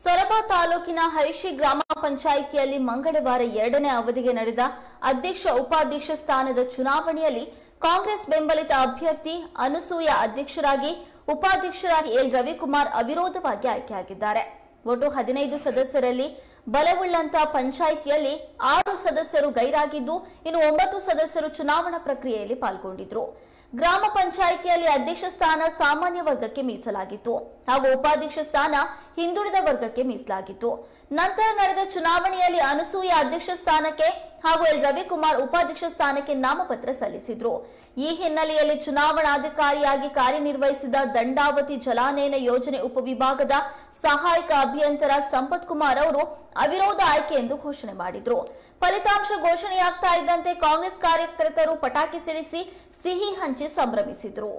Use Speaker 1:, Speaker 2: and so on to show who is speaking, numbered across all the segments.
Speaker 1: ಸೊರಬ ತಾಲೂಕಿನ ಹರಿಶಿ ಗ್ರಾಮ ಪಂಚಾಯಿತಿಯಲ್ಲಿ ಮಂಗಳವಾರ ಎರಡನೇ ಅವಧಿಗೆ ನಡೆದ ಅಧ್ಯಕ್ಷ ಉಪಾಧ್ಯಕ್ಷ ಸ್ಥಾನದ ಚುನಾವಣೆಯಲ್ಲಿ ಕಾಂಗ್ರೆಸ್ ಬೆಂಬಲಿತ ಅಭ್ಯರ್ಥಿ ಅನುಸೂಯ ಅಧ್ಯಕ್ಷರಾಗಿ ಉಪಾಧ್ಯಕ್ಷರಾಗಿ ಎಲ್ ರವಿಕುಮಾರ್ ಅವಿರೋಧವಾಗಿ ಆಯ್ಕೆಯಾಗಿದ್ದಾರೆ ಒಟ್ಟು ಹದಿನೈದು ಸದಸ್ಯರಲ್ಲಿ ಬಲವುಳ್ಳಂತ ಪಂಚಾಯಿತಿಯಲ್ಲಿ ಆರು ಸದಸ್ಯರು ಗೈರಾಗಿದ್ದು ಇನ್ನು ಒಂಬತ್ತು ಸದಸ್ಯರು ಚುನಾವಣಾ ಪ್ರಕ್ರಿಯೆಯಲ್ಲಿ ಪಾಲ್ಗೊಂಡಿದ್ರು ಗ್ರಾಮ ಪಂಚಾಯಿತಿಯಲ್ಲಿ ಅಧ್ಯಕ್ಷ ಸ್ಥಾನ ಸಾಮಾನ್ಯ ವರ್ಗಕ್ಕೆ ಮೀಸಲಾಗಿತ್ತು ಹಾಗೂ ಉಪಾಧ್ಯಕ್ಷ ಸ್ಥಾನ ಹಿಂದುಳಿದ ವರ್ಗಕ್ಕೆ ಮೀಸಲಾಗಿತ್ತು ನಂತರ ನಡೆದ ಚುನಾವಣೆಯಲ್ಲಿ ಅನಸೂಯ ಅಧ್ಯಕ್ಷ ಸ್ಥಾನಕ್ಕೆ ಹಾಗೂ ಎಲ್ ರವಿಕುಮಾರ್ ಉಪಾಧ್ಯಕ್ಷ ಸ್ಥಾನಕ್ಕೆ ನಾಮಪತ್ರ ಸಲ್ಲಿಸಿದ್ರು ಈ ಹಿನ್ನೆಲೆಯಲ್ಲಿ ಚುನಾವಣಾಧಿಕಾರಿಯಾಗಿ ಕಾರ್ಯನಿರ್ವಹಿಸಿದ ದಂಡಾವತಿ ಜಲಾನಯನ ಯೋಜನೆ ಉಪವಿಭಾಗದ ಸಹಾಯಕ ಅಭಿಯಂತರ ಸಂಪತ್ ಕುಮಾರ್ ಅವರು ಅವಿರೋಧ ಆಯ್ಕೆ ಎಂದು ಘೋಷಣೆ ಮಾಡಿದ್ರು ಫಲಿತಾಂಶ ಘೋಷಣೆಯಾಗ್ತಾ ಇದ್ದಂತೆ ಕಾಂಗ್ರೆಸ್ ಕಾರ್ಯಕರ್ತರು ಪಟಾಕಿ ಸಿಡಿಸಿ ಸಿಹಿ ಹಂಚಿ ಸಂಭ್ರಮಿಸಿದ್ರು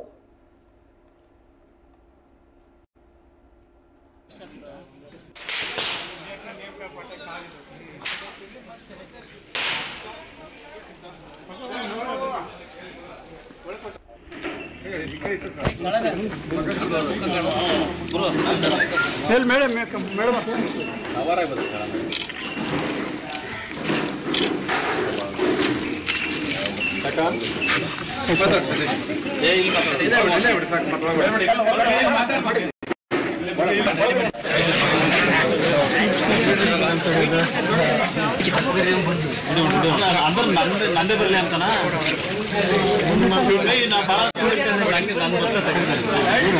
Speaker 2: ಹೇಳಿ ಮೇಡಮ್ ಮೇಡಮ್
Speaker 3: ಅಂದ್ರೆ ನಂದೆ ನಂದೇ ಬರಲಿ ಅಂತನಾ ಏಯ್, ನಾ ಬರ ನಂಗೆ ನನ್ನ ಬರ್ತಾ ತೆಗೆದಿದ್ದಾರೆ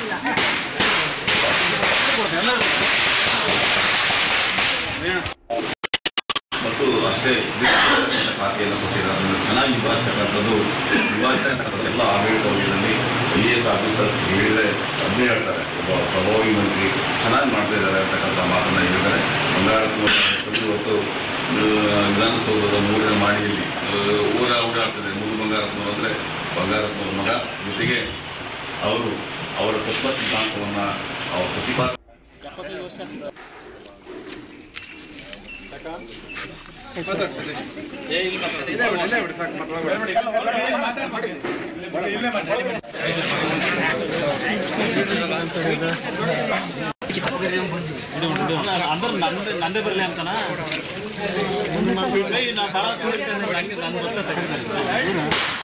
Speaker 4: ಮತ್ತು ಅಷ್ಟೇ ಖಾತೆಯನ್ನು ಕೊಟ್ಟಿರೋದನ್ನು ಚೆನ್ನಾಗಿ ನಿಭಾಯಿಸ್ತಕ್ಕಂಥದ್ದು ನಿಭಾಯಿಸ್ತಕ್ಕಂಥದ್ದು ಎಲ್ಲ ಆಡಳಿತ ವಲಯದಲ್ಲಿ ಐ ಎ ಎಸ್ ಆಫೀಸರ್ಸ್ ಹೇಳಿದರೆ ಅದನ್ನೇ ಹೇಳ್ತಾರೆ ಒಬ್ಬ ಪ್ರಭಾವಿ ಮಂತ್ರಿ ಚೆನ್ನಾಗಿ ಮಾಡ್ತಾ ಇದ್ದಾರೆ ಅಂತಕ್ಕಂಥ ಮಾತನ್ನು ಹೇಳಿದ್ದಾರೆ ಬಂಗಾರತ್ನ ಇವತ್ತು ಆ, ವಿಧಾನಸೌಧದ ಮೂರಿನ ಮಾಡಿಯಲ್ಲಿ ಊರ ಓಡಾಡ್ತದೆ ಮೂರು ಬಂಗಾರತ್ನವ್ರು ಅಂದರೆ ಬಂಗಾರತ್ನವ್ರ ಮಗ ಜೊತೆಗೆ ಅವರು ಅವರ ತತ್ವ ಸಿದ್ಧಾಂತವನ್ನು ಅವ್ರ ಪ್ರತಿಪಾದ
Speaker 3: ಅಂದ್ರೆ ನಂದೆ ನಂದೇ ಬರಲಿ ಅಂತನಾ ಏಯ್, ನಾ ಬರ ನಂಗೆ ನನ್ನ ಬರ್ತಾ ತೆಗೆದಿದ್ದಾರೆ